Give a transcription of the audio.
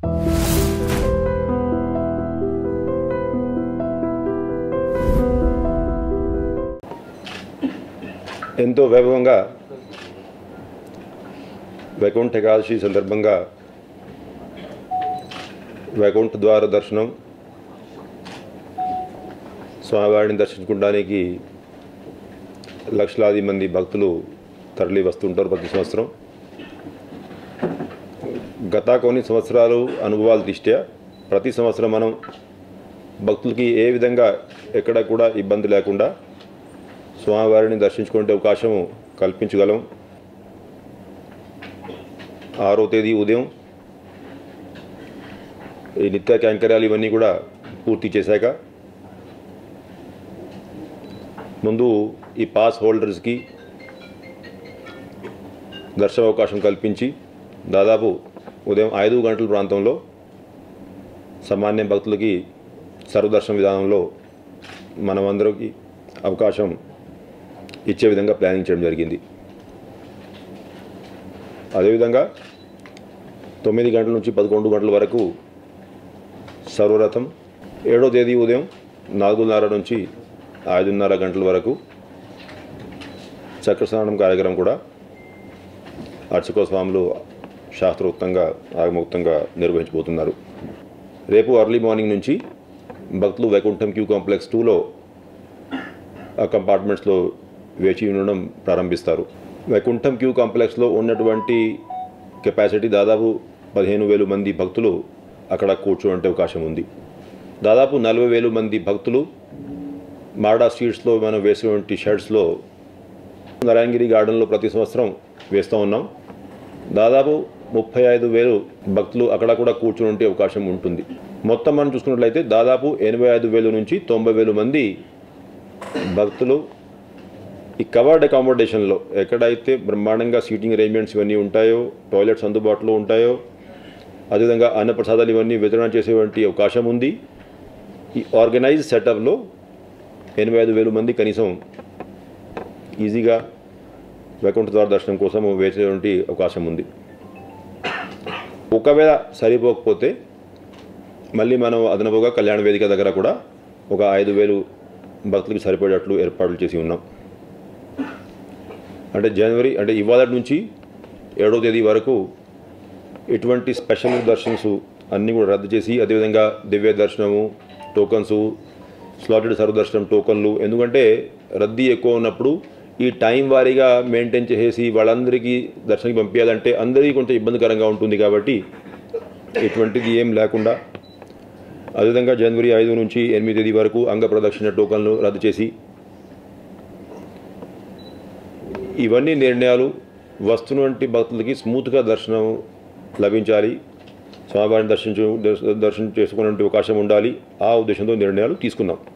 ఎంతో వైభవంగా వైకుంఠ ఏకాదశి సందర్భంగా వైకుంఠ ద్వార దర్శనం స్వామివారిని దర్శించుకోవడానికి లక్షలాది మంది భక్తులు తరలి వస్తుంటారు ప్రతి సంవత్సరం గత కొన్ని సంవత్సరాలు అనుభవాల దృష్ట్యా ప్రతి సంవత్సరం మనం భక్తులకి ఏ విధంగా ఎక్కడ కూడా ఇబ్బంది లేకుండా స్వామివారిని దర్శించుకునే అవకాశం కల్పించగలం ఆరో తేదీ ఉదయం ఈ నిత్య కైంకర్యాలు ఇవన్నీ కూడా పూర్తి చేశాక ముందు ఈ పాస్ హోల్డర్స్కి దర్శన అవకాశం కల్పించి దాదాపు ఉదయం ఐదు గంటల ప్రాంతంలో సామాన్య భక్తులకి సర్వదర్శన విధానంలో మనమందరికి అవకాశం ఇచ్చే విధంగా ప్లానింగ్ చేయడం జరిగింది అదేవిధంగా తొమ్మిది గంటల నుంచి పదకొండు గంటల వరకు సర్వరథం ఏడో తేదీ ఉదయం నాలుగున్నర నుంచి ఐదున్నర గంటల వరకు చక్రస్నానం కార్యక్రమం కూడా అర్చక స్వాములు శాస్త్రోక్తంగా ఆగమోక్తంగా నిర్వహించబోతున్నారు రేపు అర్లీ మార్నింగ్ నుంచి భక్తులు వైకుంఠం క్యూ కాంప్లెక్స్ టూలో ఆ కంపార్ట్మెంట్స్లో వేచి ఉండడం ప్రారంభిస్తారు వైకుంఠం క్యూ కాంప్లెక్స్లో ఉన్నటువంటి కెపాసిటీ దాదాపు పదిహేను వేలు మంది భక్తులు అక్కడ కూర్చోంటే అవకాశం ఉంది దాదాపు నలభై వేలు మంది భక్తులు మాడా స్ట్రీట్స్లో మనం వేసేటువంటి షర్ట్స్లో నారాయణగిరి గార్డెన్లో ప్రతి సంవత్సరం వేస్తూ ఉన్నాం దాదాపు ముప్పై ఐదు వేలు భక్తులు అక్కడ కూడా కూర్చుని ఉంటే అవకాశం ఉంటుంది మొత్తం మనం చూసుకున్నట్లయితే దాదాపు ఎనభై ఐదు వేలు నుంచి తొంభై వేలు మంది భక్తులు ఈ కవర్డ్ అకామిడేషన్లో ఎక్కడైతే బ్రహ్మాండంగా సీటింగ్ అరేంజ్మెంట్స్ ఇవన్నీ ఉంటాయో టాయిలెట్స్ అందుబాటులో ఉంటాయో అదేవిధంగా అన్నప్రసాదాలు ఇవన్నీ వితరణ చేసేటువంటి అవకాశం ఉంది ఈ ఆర్గనైజ్ సెటప్లో ఎనభై ఐదు వేలు మంది కనీసం ఈజీగా వైకుంఠ ద్వార దర్శనం కోసం వేసేటువంటి అవకాశం ఉంది ఒకవేళ సరిపోకపోతే మళ్ళీ మనం అదనపుగా కళ్యాణ వేదిక దగ్గర కూడా ఒక ఐదు వేలు భక్తులకి సరిపడేటట్లు ఏర్పాట్లు చేసి ఉన్నాం అంటే జనవరి అంటే ఇవాళ నుంచి ఏడో తేదీ వరకు ఎటువంటి స్పెషల్ దర్శనస్ అన్నీ కూడా రద్దు చేసి అదేవిధంగా దివ్య దర్శనము టోకన్స్ స్లాటెడ్ సర్వదర్శనం టోకన్లు ఎందుకంటే రద్దీ ఎక్కువ ఉన్నప్పుడు ఈ టైం వారీగా మెయింటైన్ చేసేసి వాళ్ళందరికీ దర్శనకి పంపించాలంటే అందరికీ కొంచెం ఇబ్బందికరంగా ఉంటుంది కాబట్టి ఎటువంటిది ఏం లేకుండా అదేవిధంగా జనవరి ఐదు నుంచి ఎనిమిది తేదీ వరకు అంగ ప్రదక్షిణ టోకన్లు రద్దు చేసి ఇవన్నీ నిర్ణయాలు వస్తున్నటువంటి భక్తులకి స్మూత్గా దర్శనం లభించాలి స్వామివారిని దర్శించు దర్శనం చేసుకునే అవకాశం ఉండాలి ఆ ఉద్దేశంతో నిర్ణయాలు తీసుకున్నాం